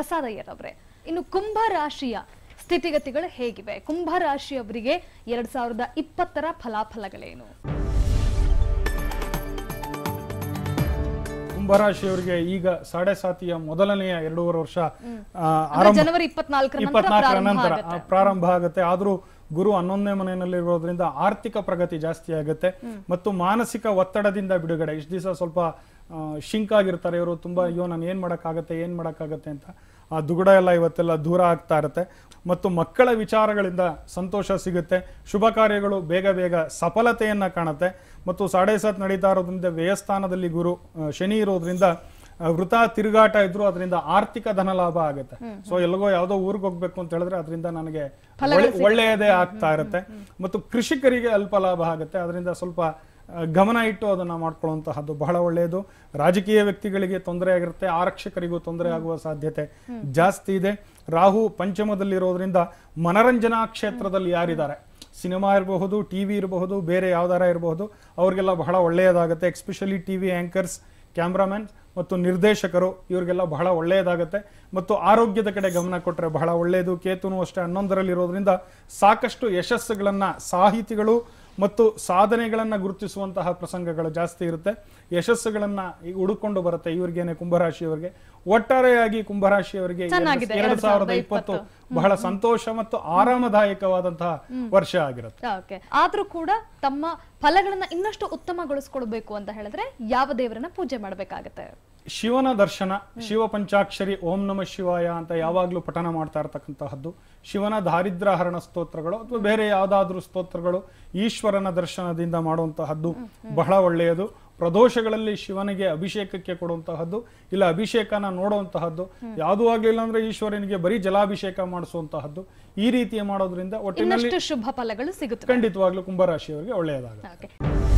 ಪ್ರಸಾದ್ ಅಯ್ಯರ್ ಅವರೇ ಇನ್ನು ಕುಂಭ ರಾಶಿಯ ಸ್ಥಿತಿಗತಿಗಳು ಹೇಗಿವೆ ಕುಂಭ ರಾಶಿಯವರಿಗೆ ಎರಡ್ ಸಾವಿರದ ಇಪ್ಪತ್ತರ ಫಲಾಫಲಗಳೇನು ಕುಂಭರಾಶಿಯವರಿಗೆ ಈಗ ಸಾಡೆ ಸಾತಿಯ ಮೊದಲನೆಯ ಎರಡೂವರೆ ವರ್ಷ ಆ, ಅಂದ್ರೆ ಆರಂಭ ಜನವರಿ ಇಪ್ಪತ್ನಾಲ್ಕರ ನಂತರ ಇಪ್ಪತ್ನಾಲ್ಕರ ಪ್ರಾರಂಭ ನಂತರ ಆಗುತ್ತೆ. ಆ, ಪ್ರಾರಂಭ ಆಗುತ್ತೆ ಆದ್ರೂ ಗುರು ಹನ್ನೊಂದನೇ ಮನೆಯಲ್ಲಿರೋದ್ರಿಂದ ಆರ್ಥಿಕ ಪ್ರಗತಿ ಜಾಸ್ತಿ ಆಗುತ್ತೆ ಮತ್ತು ಮಾನಸಿಕ ಒತ್ತಡದಿಂದ ಬಿಡುಗಡೆ ಇಷ್ಟು ದಿವಸ ಸ್ವಲ್ಪ ಶಿಂಕ್ ಆಗಿರ್ತಾರೆ ಇವರು ತುಂಬಾ ಅಯ್ಯೋ ನಾನು ಏನ್ ಮಾಡಕ್ಕಾಗತ್ತೆ ಏನ್ ಮಾಡಕ್ಕಾಗತ್ತೆ ಅಂತ ಆ ದುಗುಡ ಎಲ್ಲ ಇವತ್ತೆಲ್ಲ ದೂರ ಆಗ್ತಾ ಇರುತ್ತೆ ಮತ್ತು ಮಕ್ಕಳ ವಿಚಾರಗಳಿಂದ ಸಂತೋಷ ಸಿಗುತ್ತೆ ಶುಭ ಕಾರ್ಯಗಳು ಬೇಗ ಬೇಗ ಸಫಲತೆಯನ್ನ ಕಾಣುತ್ತೆ ಮತ್ತು ಸಾಡೆ ಸಾತ್ ನಡೀತಾ ಇರೋದ್ರಿಂದ ವ್ಯಯಸ್ಥಾನದಲ್ಲಿ ಗುರು ಆ, ಶನಿ ಇರೋದ್ರಿಂದ ಆ, ವೃಥಾ ತಿರುಗಾಟ ಇದ್ರು ಅದರಿಂದ ಆರ್ಥಿಕ ಧನ ಲಾಭ ಆಗುತ್ತೆ ಸೊ ಎಲ್ಲಿಗೋ ಯಾವ್ದೋ ಊರಿಗೆ ಹೋಗ್ಬೇಕು ಅಂತ ಹೇಳಿದ್ರೆ ಅದರಿಂದ ನನಗೆ ಒಳ್ಳೆ- ಒಳ್ಳೆಯದೇ ಆಗ್ತಾ ಇರುತ್ತೆ ಮತ್ತು ಕೃಷಿಕರಿಗೆ ಅಲ್ಪ ಲಾಭ ಆಗುತ್ತೆ ಅದರಿಂದ ಸ್ವಲ್ಪ ಆ, ಗಮನ ಇಟ್ಟು ಅದನ್ನ ಮಾಡ್ಕೊಳ್ಳುವಂತಹದ್ದು ಬಹಳ ಒಳ್ಳೆಯದು ರಾಜಕೀಯ ವ್ಯಕ್ತಿಗಳಿಗೆ ತೊಂದರೆ ಆಗಿರುತ್ತೆ ಆರಕ್ಷಕರಿಗೂ ತೊಂದರೆ ಆಗುವ ಸಾಧ್ಯತೆ ಜಾಸ್ತಿ ಇದೆ ರಾಹು ಪಂಚಮದಲ್ಲಿರೋದ್ರಿಂದ ಮನರಂಜನಾ ಕ್ಷೇತ್ರದಲ್ಲಿ ಯಾರಿದ್ದಾರೆ ಸಿನಿಮಾ ಇರಬಹುದು ಟಿವಿ ಇರಬಹುದು ಬೇರೆ ಯಾವ್ದಾರ ಇರಬಹುದು ಅವ್ರಿಗೆಲ್ಲ ಬಹಳ ಒಳ್ಳೆಯದಾಗುತ್ತೆ ಎಕ್ಸ್ಪೆಷಲಿ ಟಿವಿ ಆಂಕರ್ಸ್ ಕ್ಯಾಮ್ರಾಮನ್ ಮತ್ತು ನಿರ್ದೇಶಕರು ಇವರಿಗೆಲ್ಲ ಬಹಳ ಒಳ್ಳೆಯದಾಗುತ್ತೆ ಮತ್ತು ಆರೋಗ್ಯದ ಕಡೆ ಗಮನ ಕೊಟ್ಟರೆ ಬಹಳ ಒಳ್ಳೆಯದು ಕೇತುನು ಅಷ್ಟೇ ಹನ್ನೊಂದರಲ್ಲಿರೋದ್ರಿಂದ ಸಾಕಷ್ಟು ಯಶಸ್ಸುಗಳನ್ನ ಸಾಹಿತಿಗಳು ಮತ್ತು ಸಾಧನೆಗಳನ್ನ ಗುರುತಿಸುವಂತಹ ಪ್ರಸಂಗಗಳು ಜಾಸ್ತಿ ಇರುತ್ತೆ ಯಶಸ್ಸುಗಳನ್ನ ಈ ಹುಡುಕೊಂಡು ಬರುತ್ತೆ ಇವ್ರಿಗೇನೆ ಕುಂಭರಾಶಿಯವರಿಗೆ ಒಟ್ಟಾರೆಯಾಗಿ ಕುಂಭರಾಶಿಯವರಿಗೆ ಚೆನ್ನಾಗಿದೆ, ಎರಡು ಎರಡ್ ಸಾವಿರದ ಸಾವಿರದ ಇಪ್ಪತ್ತು ಇಪ್ಪತ್ತು. ಬಹಳ ಸಂತೋಷ ಮತ್ತು ಆರಾಮದಾಯಕವಾದಂತಹ ವರ್ಷ ಆಗಿರುತ್ತೆ ಓಕೆ ಆದ್ರೂ ಕೂಡ ತಮ್ಮ ಫಲಗಳನ್ನ ಇನ್ನಷ್ಟು ಉತ್ತಮಗೊಳಿಸ್ಕೊಳ್ಬೇಕು ಅಂತ ಹೇಳಿದ್ರೆ ಯಾವ ದೇವರನ್ನ ಪೂಜೆ ಮಾಡ್ಬೇಕಾಗತ್ತೆ ಶಿವನ ದರ್ಶನ ಶಿವ ಪಂಚಾಕ್ಷರಿ ಓಂ ನಮ ಶಿವಾಯ ಅಂತ ಯಾವಾಗಲೂ ಪಠನ ಮಾಡ್ತಾ ಇರತಕ್ಕಂತಹದ್ದು ಶಿವನ ದಾರಿದ್ರ್ಯ ಹರಣ ಸ್ತೋತ್ರಗಳು ಅಥವಾ ಬೇರೆ ಯಾವ್ದಾದ್ರೂ ಸ್ತೋತ್ರಗಳು ಈಶ್ವರನ ದರ್ಶನದಿಂದ ಮಾಡುವಂತಹದ್ದು ಬಹಳ ಒಳ್ಳೆಯದು ಪ್ರದೋಷಗಳಲ್ಲಿ ಶಿವನಿಗೆ ಅಭಿಷೇಕಕ್ಕೆ ಕೊಡುವಂತಹದ್ದು ಇಲ್ಲ ಅಭಿಷೇಕನ ನೋಡುವಂತಹದ್ದು ಯಾವುದೂ ಆಗ್ಲಿಲ್ಲ ಅಂದ್ರೆ ಈಶ್ವರನಿಗೆ ಬರೀ ಜಲಾಭಿಷೇಕ ಮಾಡಿಸುವಂತಹದ್ದು ಈ ರೀತಿಯ ಮಾಡೋದ್ರಿಂದ ಒಟ್ಟಿನಲ್ಲಿ ಇನ್ನಷ್ಟು ಶುಭ ಫಲಗಳು ಸಿಗುತ್ತೆ ಖಂಡಿತವಾಗ್ಲೂ ಕುಂಭರಾಶಿಯವರಿಗೆ ಒಳ್ಳೆಯದಾಗುತ್ತೆ ಓಕೆ